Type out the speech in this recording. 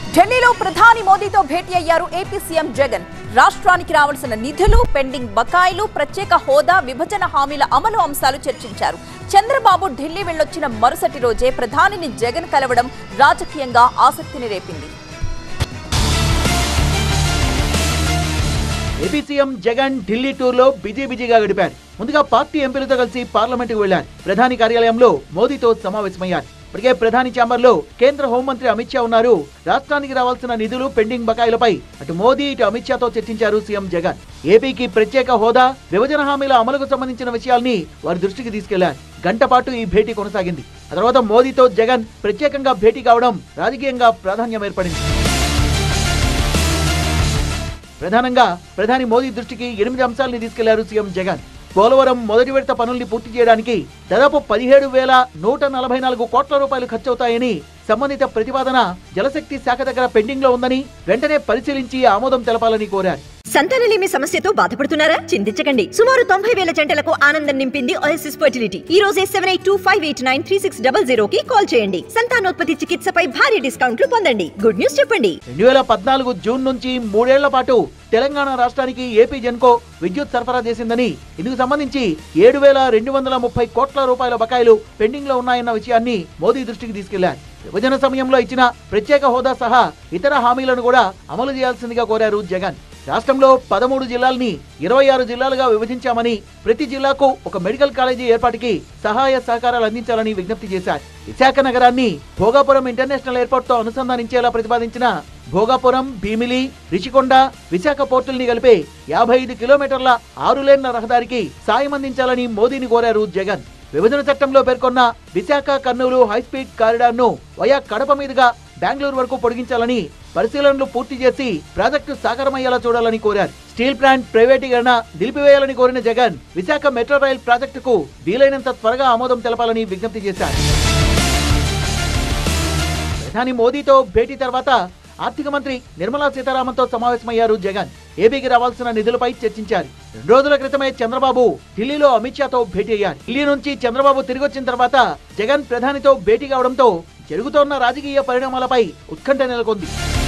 ఢిల్లీలో ప్రధాని మోదీతో భేటీ అయ్యారు ఏపీ సీఎం జగన్ రాష్ట్రానికి రావాల్సిన నిధులు పెండింగ్ బకాయిలు ప్రత్యేక హోదా విభజన హామీల అమలు అంశాలు చర్చించారు చంద్రబాబు ఢిల్లీ వెళ్లొచ్చిన మరుసటి రోజే ప్రధానిని జగన్ కలవడం రాజకీయంగా ఆసక్తిని రేపింది AP CM Jagan Delhi tour లో బిజీ బిజీగా గడిపారు ముందుగా పార్టీ ఎంపీలతో కలిసి పార్లమెంట్ కు వెళ్లారు ప్రధాని కార్యాలయంలో మోదీతో సమావేశమయ్యారు ఇప్పటికే ప్రధాని ఛాంబర్ లో కేంద్ర హోంమంత్రి అమిత్ షా ఉన్నారు రాష్ట్రానికి రావాల్సిన నిధులు పెండింగ్ బకాయిలపై అటు మోదీ ఇటు అమిత్ షాతో చర్చించారు సీఎం జగన్ ఏపీకి ప్రత్యేక హోదా విభజన హామీల అమలుకు సంబంధించిన విషయాల్ని వారి దృష్టికి తీసుకెళ్లారు గంట పాటు ఈ భేటీ కొనసాగింది ఆ తర్వాత మోదీతో జగన్ ప్రత్యేకంగా భేటీ కావడం రాజకీయంగా ప్రాధాన్యం ఏర్పడింది ప్రధానంగా ప్రధాని మోదీ దృష్టికి ఎనిమిది అంశాలని తీసుకెళ్లారు సీఎం జగన్ పోలవరం మొదటి విడత పనుల్ని పూర్తి చేయడానికి దాదాపు పదిహేడు వేల నూట నలభై నాలుగు కోట్ల రూపాయలు ఖర్చవుతాయని సంబంధిత ప్రతిపాదన జలశక్తి శాఖ దగ్గర పెండింగ్ లో ఉందని వెంటనే పరిశీలించి ఆమోదం తెలపాలని కోరారు సంతానలేమి సమస్యతో బాధపడుతున్నారా చింతించకండి సుమారు తొంభై వేల జంటలకు ఆనందం నింపింది ఓఎస్ఎస్ ఫర్టిలిటీ ఈ రోజే seven eight two five eight nine three six double zero కి కాల్ చేయండి సంతానోత్పత్తి చికిత్సపై భారీ డిస్కౌంట్లు పొందండి గుడ్ న్యూస్ చెప్పండి రెండు వేల పద్నాలుగు జూన్ నుంచి మూడేళ్ల పాటు తెలంగాణ రాష్ట్రానికి ఏపీ జెన్కో విద్యుత్ సరఫరా చేసిందని ఇందుకు సంబంధించి ఏడు వేల రెండు వందల ముప్పై కోట్ల రూపాయల బకాయిలు పెండింగ్ లో ఉన్నాయన్న విషయాన్ని మోదీ దృష్టికి తీసుకెళ్లారు విభజన సమయంలో ఇచ్చిన ప్రత్యేక హోదా సహా ఇతర హామీలను కూడా అమలు చేయాల్సిందిగా కోరారు జగన్ రాష్ట్రంలో పదమూడు జిల్లాల్ని ఇరవై ఆరు జిల్లాలుగా విభజించామని ప్రతి జిల్లాకు ఒక మెడికల్ కాలేజీ ఏర్పాటుకి సహాయ సహకారాలు అందించాలని విజ్ఞప్తి చేశారు విశాఖ నగరాన్ని భోగాపురం ఇంటర్నేషనల్ ఎయిర్పోర్ట్ తో అనుసంధానించేలా ప్రతిపాదించిన భోగాపురం భీమిలి రిషికొండ విశాఖ పోర్టుల్ని కలిపే యాభై ఐదు కిలోమీటర్ల ఆరు లేన్ల రహదారికి సాయం అందించాలని మోదీని కోరారు జగన్ విభజన చట్టంలో పేర్కొన్న విశాఖ కర్నూలు హైస్పీడ్ కారిడార్ ను వయా కడప మీదుగా బెంగళూరు వరకు పొడిగించాలని పరిశీలనలు పూర్తి చేసి ప్రాజెక్టు సాకారమయ్యేలా చూడాలని కోరారు స్టీల్ ప్లాంట్ ప్రైవేటీకరణ నిలిపివేయాలని కోరిన జగన్ విశాఖ మెట్రో రైల్ ప్రాజెక్టుకు వీలైనంత త్వరగా ఆమోదం తెలపాలని విజ్ఞప్తి చేశారు ప్రధాని మోదీతో భేటీ తర్వాత ఆర్థిక మంత్రి నిర్మలా సీతారామన్తో సమావేశమయ్యారు జగన్ ఏపీకి రావాల్సిన నిధులపై చర్చించారు రెండు రోజుల క్రితమే చంద్రబాబు ఢిల్లీలో అమిత్ షాతో భేటీ అయ్యారు ఢిల్లీ నుంచి చంద్రబాబు తిరిగి వచ్చిన తర్వాత జగన్ ప్రధానితో భేటీ కావడంతో జరుగుతోన్న రాజకీయ పరిణామాలపై ఉత్కంఠ నెలకొంది